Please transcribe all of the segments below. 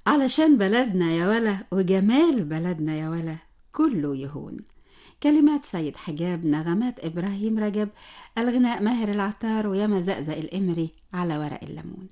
علشان بلدنا يا ولا وجمال بلدنا يا ولا كله يهون كلمات سيد حجاب نغمات إبراهيم رجب الغناء ماهر العطار وياما زقزق الإمري على ورق الليمون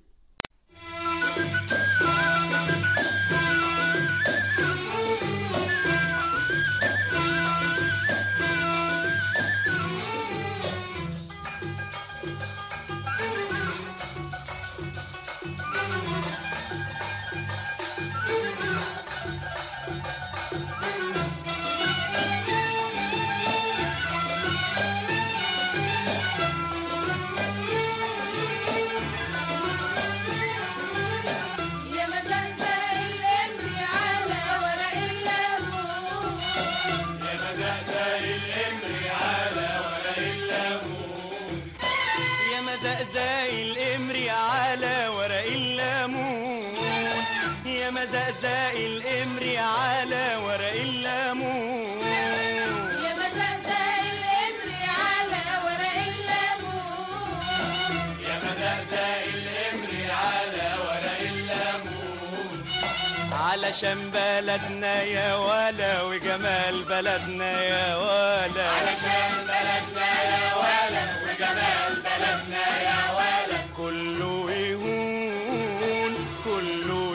يا مزازة الإمري على ورق الليمون يا مزقزق الإمري على ورق الليمون يا مزقزق الإمري على ورق الليمون يا مزقزق الإمري على ورق الليمون يا مزازة الإمري على ورق الليمون يا مزقزق الإمري على ورق الليمون علشان بلدنا يا ولا وجمال بلدنا يا ولا علشان بلدنا يا ولد وجمال بلدنا يا ولد كله يهون كله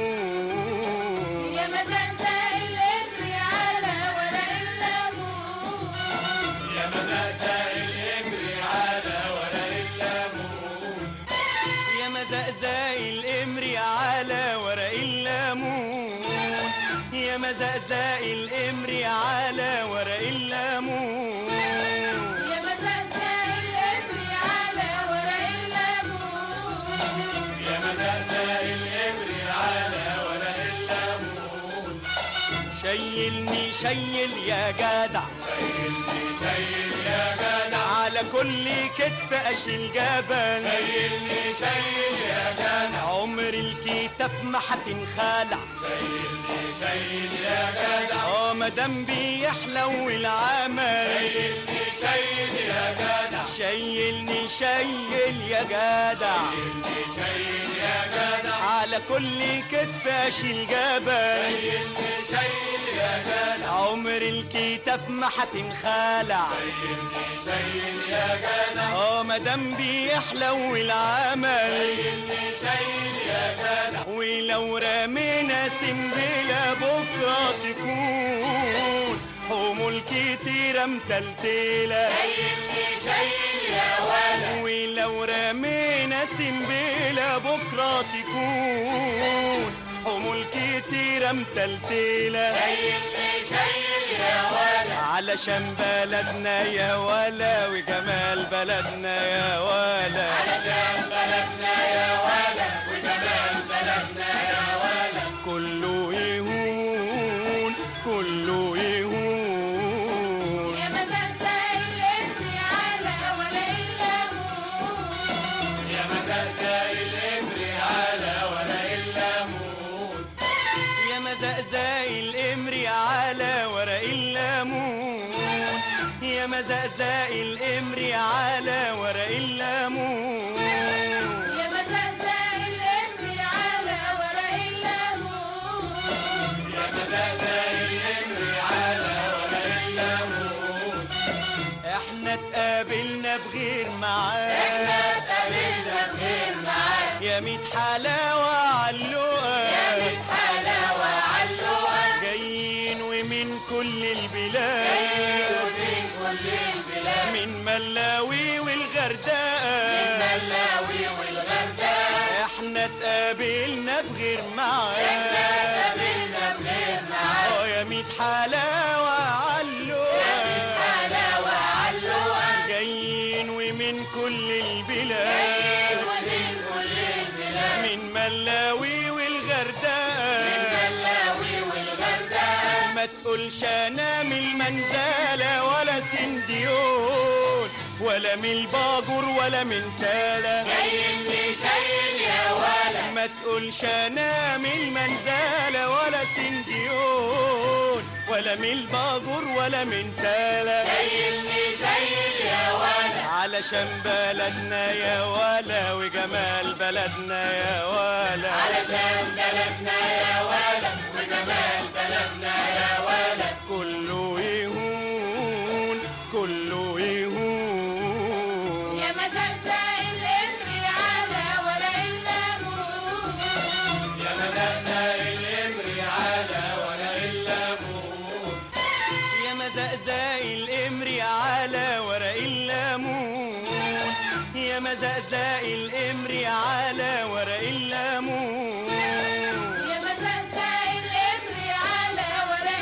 يهون يا مزازة الإمري على ورق الليمون يا مزقزق الإمري على ورق الليمون يا مزقزق الإمري على ورق الليمون يا مزقزق الإمري على ورق الليمون يا مزازة الإمري على ورق الليمون يا مزقزق الإمري على ورق الليمون شيلني شيل يا جدع شيلني شيل يا جدع على كل كتف أشيل جبل شيلني شيل يا جدع عمر الكتاف ما هتنخلع شيلني شيل يا جدع اه مدام بيحلو العمل شيلني شيل يا جدع شيلني شيل يا جدع شيلني شيل يا جدع على كل كتف اشيل جبل شيلني شيل يا جدع عمر الكتاف ما هتنخلع شيلني شيل يا جدع اه مدام بيحلو العمل شيلني شيل يا جدع ولو رمينا سنبلة بكرة تكون حمول كتيرة متلتلة شيلني شيل يا ولد ولو رمينا سنبلة بكرة تكون حمول كتيرة متلتلة شيلني شيل يا ولد علشان بلدنا يا ولا وجمال بلدنا يا ولا علشان بلدنا يا ولد وجمال بلدنا يا ولد كله يهون كله يهون يا مزازة الإمري على ورق الليمون يا مزقزق الإمري على ورق الليمون يا مزقزق الإمري على ورق الليمون يا مزقزق الإمري على ورق الليمون يا مزازة الإمري على ورق الليمون يا مزقزق الإمري على ورق الليمون احنا اتقابلنا بغير معاد قابلنا بغير معاد يا ميت حلاوة علقة يا ميت حلاوة علوها جايين ومن كل البلاد من كل البلاد من ملاوي والغردقة ملاوي والغردقة احنا اتقابلنا بغير معاد قابلنا بغير معاد اه يا ميت حلاوة علقة حلاوة علوها جايين ومن كل البلاد ومن كل البلاد من ملاوي والغردقة ملاوي والغردقة ما تقولش انا من المنزلة ولا سنديون ولا من الباجور ولا من تالا شايلني شايل يا ولد ما تقولش انا من المنزلة ولا سنديون ولا من الباجور ولا من تالا شايلني شايل يا ولد علشان بلدنا يا ولا وجمال بلدنا يا ولا علشان بلدنا يا يا مزقزق القمر على ورق الليمون يا مزقزق القمر على ورق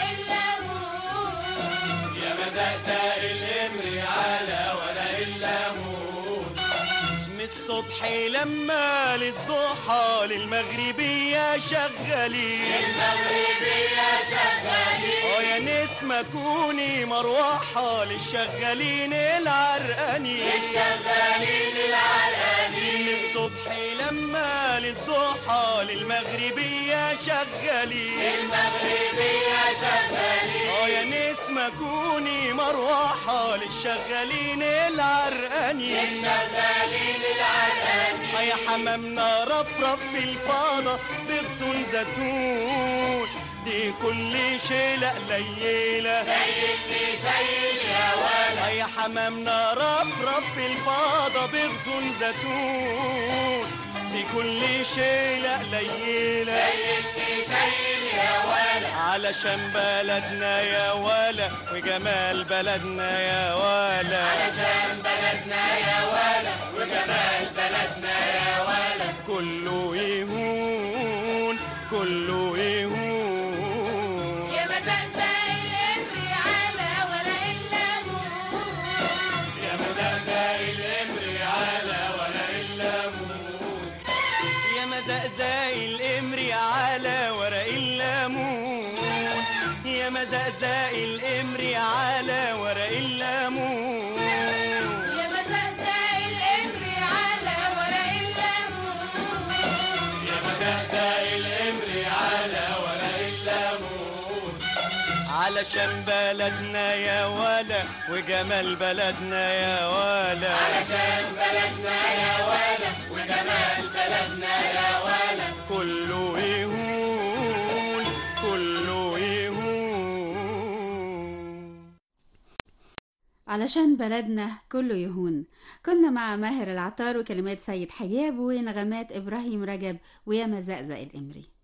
الليمون يا مزقزق القمر على ورق الليمون من الصبح لما للضحى للمغربية شغالين المغربية شغالين اه يا نسمة كوني مروحة للشغالين العرقانين الشغالين العرقانين من الصبح لما للضحى للمغربية شغالين المغربية شغالين اه يا نسمة كوني مروحة للشغالين العرقانين الشغالين العرقانين اه يا حمامنا رفرف في الفاضة بغصن زيتون دي كل شيلة قليلة شايلني شايل يا ولد اه يا حمامنا رفرف في الفاضة بغصن زيتون دي كل شيلة قليلة شايلني شايل يا ولد علشان بلدنا يا ولا وجمال بلدنا يا ولا علشان بلدنا يا ولد وجمال بلدنا يا ولد كله يهون كله يهون يا مزقزق القمر على ورق الليمون يا مزقزق القمر على ورق الليمون يا مزقزق القمر على ورق الليمون يا مزقزق القمر على ورق الليمون يا مزقزق القمر على ورق الليمون يا مزقزق القمر على ورق الليمون علشان بلدنا يا ولا وجمال بلدنا يا ولا علشان بلدنا يا ولد وجمال بلدنا يا ولد كله يهون كله يهون علشان بلدنا كله يهون كنا مع ماهر العطار وكلمات سيد حجاب ونغمات إبراهيم رجب ويا مزقزق الإمري